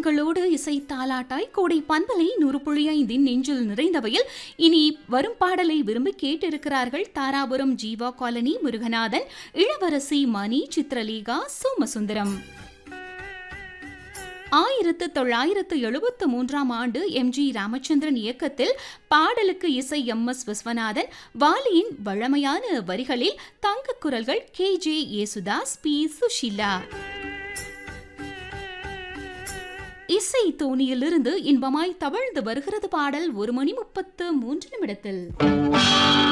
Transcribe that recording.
உங்களோடு இசை தாலாட்டாய் கோடை பண்பலை நூறு புள்ளி ஐந்தின் நெஞ்சில் நிறைந்தவையில் இனி வரும் பாடலை விரும்பி கேட்டிருக்கிறார்கள் தாராபுரம் ஜீவா காலனி முருகநாதன் இளவரசி மணி சித்ரலீகா சோமசுந்தரம் ஆயிரத்து தொள்ளாயிரத்து எழுபத்து மூன்றாம் ஆண்டு எம் ஜி ராமச்சந்திரன் இயக்கத்தில் பாடலுக்கு இசை எம் எஸ் விஸ்வநாதன் வாலியின் வழமையான வரிகளில் தங்க குரல்கள் K J Yesudas P Susheela இசை தோணியிலிருந்து இன்பமாய் தவழ்ந்து வருகிறது பாடல் ஒரு மணி முப்பத்து மூன்று நிமிடத்தில்